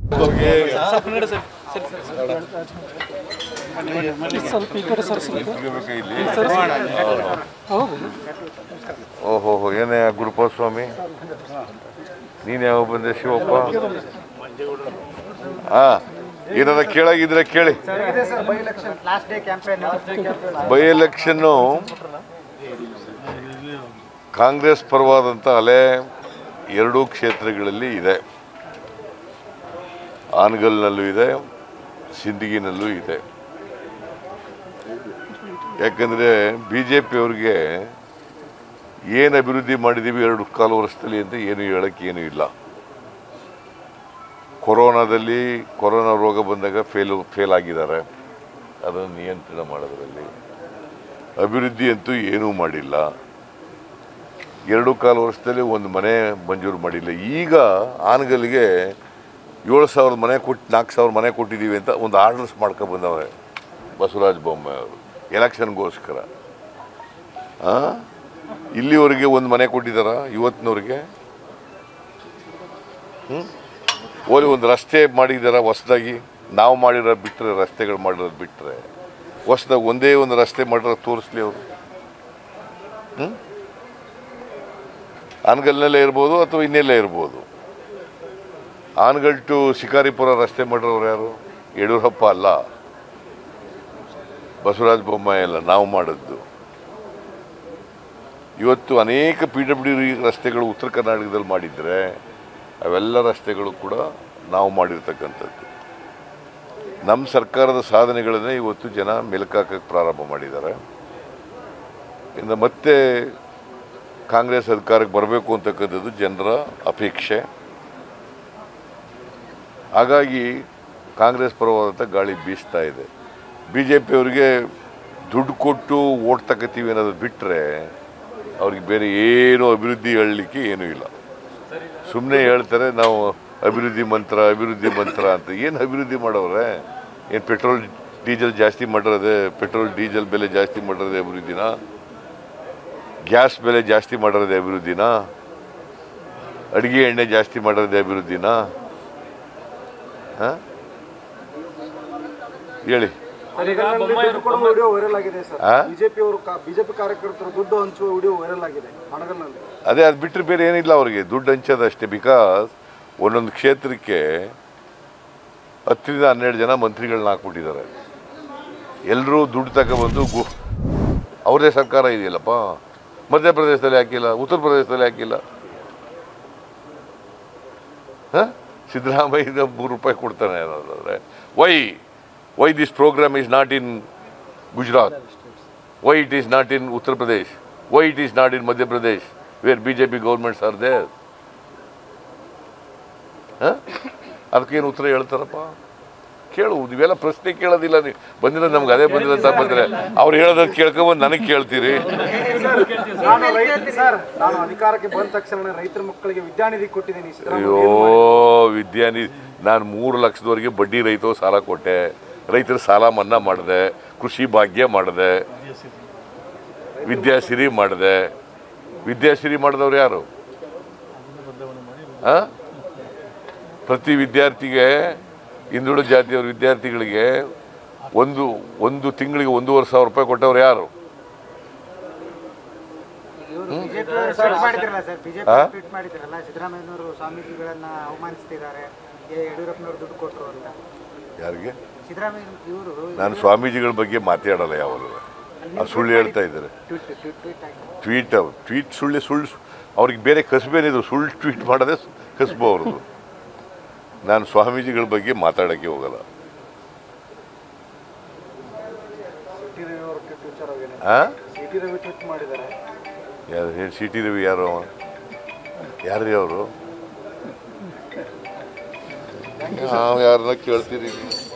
ಬಗ್ಗೆ ಸ್ವಲ್ಪ ಈ ಕಡೆ ಸರ್ ಸ್ವಲ್ಪ ಇರ್ಬೇಕಾ ಇಲ್ಲಿ ಹೌದು ಓಹೋ ಹೋ ಏನೇ ಗುರುಪಾಸ್ವಾಮಿ ನೀನು ಯಾವ ಬಂದೆ ಶಿವಪ್ಪ ಹಾ ಏನಾರ ಕೇಳಾಗಿದ್ರೆ ಕೇಳಿ last day campaign by election Congress ಪರವಾದಂಥ ಅಲೆ ಎರಡೂ ಕ್ಷೇತ್ರಗಳಲ್ಲಿ ಇದೆ ಆನಗಲ್ನಲ್ಲೂ ಇದೆ ಸಿಂದಗಿನಲ್ಲೂ ಇದೆ ಯಾಕಂದರೆ ಬಿ ಜೆ ಪಿಯವ್ರಿಗೆ ಏನು ಅಭಿವೃದ್ಧಿ ಮಾಡಿದ್ದೀವಿ ಎರಡು ಕಾಲು ವರ್ಷದಲ್ಲಿ ಅಂತ ಏನು ಹೇಳಕ್ಕೆ ಏನೂ ಇಲ್ಲ ಕೊರೋನಾದಲ್ಲಿ ಕೊರೋನಾ ರೋಗ ಬಂದಾಗ ಫೇಲ್ ಫೇಲ್ ಆಗಿದ್ದಾರೆ ಅದನ್ನು ನಿಯಂತ್ರಣ ಮಾಡೋದ್ರಲ್ಲಿ ಅಭಿವೃದ್ಧಿ ಅಂತೂ ಏನೂ ಮಾಡಿಲ್ಲ ಎರಡು ಕಾಲು ವರ್ಷದಲ್ಲಿ ಒಂದು ಮನೆ ಮಂಜೂರು ಮಾಡಿಲ್ಲ ಈಗ ಆನಗಲ್ಗೆ ಏಳು ಸಾವಿರದ ಮನೆ ಕೊಟ್ಟು ನಾಲ್ಕು ಸಾವಿರ ಮನೆ ಕೊಟ್ಟಿದ್ದೀವಿ ಅಂತ ಒಂದು ಆರ್ಡರ್ಸ್ ಮಾಡ್ಕೊಂಡು ಬಂದವ್ರೆ ಬಸವರಾಜ ಬೊಮ್ಮಾಯಿ ಅವರು ಎಲೆಕ್ಷನ್ಗೋಸ್ಕರ ಆ? ಇಲ್ಲಿವರೆಗೆ ಒಂದು ಮನೆ ಕೊಟ್ಟಿದ್ದಾರ ಇವತ್ತಿನವ್ರಿಗೆ ಹ್ಞೂ ಓಲಿ ಒಂದು ರಸ್ತೆ ಮಾಡಿದಾರ ಹೊಸ್ದಾಗಿ ನಾವು ಮಾಡಿರೋದು ಬಿಟ್ಟರೆ ರಸ್ತೆಗಳು ಮಾಡಿರೋದು ಬಿಟ್ಟರೆ ಹೊಸ್ದಾಗಿ ಒಂದೇ ಒಂದು ರಸ್ತೆ ಮಾಡಿರೋದು ತೋರಿಸ್ಲಿ ಅವರು ಹ್ಞೂ ಆನಗಲ್ನಲ್ಲೇ ಇರ್ಬೋದು ಅಥವಾ ಇನ್ನೆಲ್ಲೇ ಇರ್ಬೋದು ಆನಗಲ್ ಟು ಶಿಕಾರಿಪುರ ರಸ್ತೆ ಮಾಡಿರೋರು ಯಾರು ಯಡಿಯೂರಪ್ಪ ಅಲ್ಲ ಬಸವರಾಜ ಬೊಮ್ಮಾಯಿ ಅಲ್ಲ ನಾವು ಮಾಡಿದ್ದು ಇವತ್ತು ಅನೇಕ ಪಿ ಡಬ್ಲ್ಯೂ ಡಿ ರಸ್ತೆಗಳು ಉತ್ತರ ಕರ್ನಾಟಕದಲ್ಲಿ ಮಾಡಿದರೆ ಅವೆಲ್ಲ ರಸ್ತೆಗಳು ಕೂಡ ನಾವು ಮಾಡಿರ್ತಕ್ಕಂಥದ್ದು ನಮ್ಮ ಸರ್ಕಾರದ ಸಾಧನೆಗಳನ್ನೇ ಇವತ್ತು ಜನ ಮೆಲುಕಾಕಕ್ಕೆ ಪ್ರಾರಂಭ ಮಾಡಿದ್ದಾರೆ ಇನ್ನು ಮತ್ತೆ ಕಾಂಗ್ರೆಸ್ ಅಧಿಕಾರಕ್ಕೆ ಬರಬೇಕು ಅಂತಕ್ಕಂಥದ್ದು ಜನರ ಅಪೇಕ್ಷೆ ಹಾಗಾಗಿ ಕಾಂಗ್ರೆಸ್ ಪರವಾದಂಥ ಗಾಳಿ ಬೀಸ್ತಾ ಇದೆ ಬಿ ಜೆ ಪಿಯವರಿಗೆ ದುಡ್ಡು ಕೊಟ್ಟು ಓಟ್ ತಗೋತೀವಿ ಅನ್ನೋದು ಬಿಟ್ಟರೆ ಅವ್ರಿಗೆ ಬೇರೆ ಏನು ಅಭಿವೃದ್ಧಿ ಹೇಳಲಿಕ್ಕೆ ಏನೂ ಇಲ್ಲ ಸುಮ್ಮನೆ ಹೇಳ್ತಾರೆ ನಾವು ಅಭಿವೃದ್ಧಿ ಮಂತ್ರ ಅಭಿವೃದ್ಧಿ ಮಂತ್ರ ಅಂತ ಏನು ಅಭಿವೃದ್ಧಿ ಮಾಡೋರೆ ಏನು ಪೆಟ್ರೋಲ್ ಡೀಸೆಲ್ ಜಾಸ್ತಿ ಮಾಡಿರೋದೆ ಪೆಟ್ರೋಲ್ ಡೀಸೆಲ್ ಬೆಲೆ ಜಾಸ್ತಿ ಮಾಡಿರೋದೆ ಅಭಿವೃದ್ಧಿನ ಗ್ಯಾಸ್ ಬೆಲೆ ಜಾಸ್ತಿ ಮಾಡಿರೋದೆ ಅಭಿವೃದ್ಧಿನ ಅಡುಗೆ ಎಣ್ಣೆ ಜಾಸ್ತಿ ಮಾಡಿರೋದೆ ಅಭಿವೃದ್ಧಿನ ಹಾಂ ಹೇಳಿ ವಿಡಿಯೋ ವೈರಲ್ ಆಗಿದೆ ಸರ್ ಆ? ಬಿಜೆಪಿ ಅವರು ಬಿಜೆಪಿ ಕಾರ್ಯಕರ್ತರು ದುಡ್ಡು ಹಂಚುವ ವಿಡಿಯೋ ವೈರಲ್ ಆಗಿದೆ ಹಣಗಲ್ನಲ್ಲಿ ಅದೇ ಅದು ಬಿಟ್ಟರೆ ಬೇರೆ ಏನಿಲ್ಲ ಅವರಿಗೆ ದುಡ್ಡು ಹಂಚೋದಷ್ಟೇ ಬಿಕಾಸ್ ಒಂದೊಂದು ಕ್ಷೇತ್ರಕ್ಕೆ ಹತ್ತರಿಂದ ಹನ್ನೆರಡು ಜನ ಮಂತ್ರಿಗಳನ್ನ ಹಾಕ್ಬಿಟ್ಟಿದ್ದಾರೆ ಎಲ್ಲರೂ ದುಡ್ಡು ತಗೊಬಂದು ಗು ಅವ್ರದೇ ಸರ್ಕಾರ ಇದೆಯಲ್ಲಪ್ಪ ಮಧ್ಯಪ್ರದೇಶದಲ್ಲಿ ಹಾಕಿಲ್ಲ ಉತ್ತರ ಪ್ರದೇಶದಲ್ಲಿ ಹಾಕಿಲ್ಲ ಹಾಂ ಸಿದ್ದರಾಮಯ್ಯ ಮೂರು ರೂಪಾಯಿ ಕೊಡ್ತಾನೆ ಅನ್ನೋದಾದ್ರೆ why why this programme is not in Gujarat why it is not in Uttar Pradesh why it is not in Madhya Pradesh where B J P governments are there ಅದಕ್ಕೇನು ಉತ್ತರ ಹೇಳ್ತಾರಪ್ಪ ಕೇಳು ನೀವೆಲ್ಲ ಪ್ರಶ್ನೆ ಕೇಳೋದಿಲ್ಲ ನೀವು ಬಂದಿರೋ ನಮ್ಗೆ ಅದೇ ಬಂದಿರೋ ಅಂತ ಬಂದರೆ ಅವ್ರು ಹೇಳೋದಕ್ಕೆ ಕೇಳ್ಕೊಂಬಂದು ನನಗೆ ಕೇಳ್ತೀರಿ ನಾನು ರೈತ ಸರ್ ನಾನು ಅಧಿಕಾರಕ್ಕೆ ಬಂದ ತಕ್ಷಣ ರೈತರ ಮಕ್ಕಳಿಗೆ ವಿದ್ಯಾನಿಧಿ ಕೊಟ್ಟಿದ್ದೀನಿ ಅಯ್ಯೋ ವಿದ್ಯಾನಿಧಿ ನಾನು ಮೂರು ಲಕ್ಷದವರೆಗೆ ಬಡ್ಡಿ ರೈತ ಸಾಲ ಕೊಟ್ಟೆ ರೈತರ ಸಾಲ ಮನ್ನಾ ಮಾಡಿದೆ ಕೃಷಿ ಭಾಗ್ಯ ಮಾಡಿದೆ ವಿದ್ಯಾಸಿರಿ ಮಾಡಿದೆ ವಿದ್ಯಾಸಿರಿ ಮಾಡಿದವ್ರು ಯಾರು ಆ? ಪ್ರತಿ ವಿದ್ಯಾರ್ಥಿಗೆ ಹಿಂದುಳಿದ ಜಾತಿಯವ್ರ ವಿದ್ಯಾರ್ಥಿಗಳಿಗೆ ಒಂದು ಒಂದು ತಿಂಗಳಿಗೆ ಒಂದೂವರೆ ಸಾವಿರ ರೂಪಾಯಿ ಕೊಟ್ಟವ್ರು ಯಾರು ಬಿಜೆಪಿ ಟ್ವೀಟ್ ಮಾಡಿದ್ರಲ್ಲ ಸರ್ ಬಿಜೆಪಿ ಆ? ಟ್ವೀಟ್ ಮಾಡಿದ್ರಲ್ಲ ಸಿದ್ದರಾಮಯ್ಯನವರು ಸ್ವಾಮೀಜಿಗಳನ್ನ ಅವಮಾನಿಸ್ತಿದ್ದಾರೆ ಏ, ಯಡಿಯೂರಪ್ಪನವರು ದುಡ್ಡು ಕೊಟ್ಟರು ಅಂತ ಯಾರಿಗೆ ಸಿದ್ದರಾಮಯ್ಯ ಇವರು ನಾನು ಸ್ವಾಮೀಜಿಗಳ ಬಗ್ಗೆ ಮಾತಾಡಲ್ಲ ಯಾವಾಗಲೂ ಅವ್ರು ಸುಳ್ಳು ಹೇಳ್ತಾ ಇದ್ದಾರೆ ಟ್ವೀಟ್ ಟ್ವೀಟ್ ಟ್ವೀಟ್ ಆಗಿ ಟ್ವೀಟ್ ಟ್ವೀಟ್ ಸುಳ್ಳು ಸುಳ್ಳು ಅವ್ರಿಗೆ ಬೇರೆ ಕಸಬೇನಿದು ಸುಳ್ಳು ಟ್ವೀಟ್ ಮಾಡೋದೇ ಕಸಬು ಅವ್ರದ್ದು ನಾನು ಸ್ವಾಮೀಜಿಗಳ ಬಗ್ಗೆ ಮಾತಾಡೋಕ್ಕೆ ಹೋಗಲ್ಲ ಸಿ ಟಿ ರವಿ ಅವರು ಟ್ವೀಟ್ ವಿಚಾರ ಏನಿದೆ ಆ ಸಿ ಟಿ ರವಿ ಟ್ವೀಟ್ ಮಾಡಿದ್ದಾರೆ ಯಾರು ಏನು ಸಿ ಟಿ ರವಿ ಯಾರು ಅವ? ಯಾರ್ರೀ ಅವರು ನಾವು ಯಾರನ್ನ ಕೇಳ್ತೀರಿ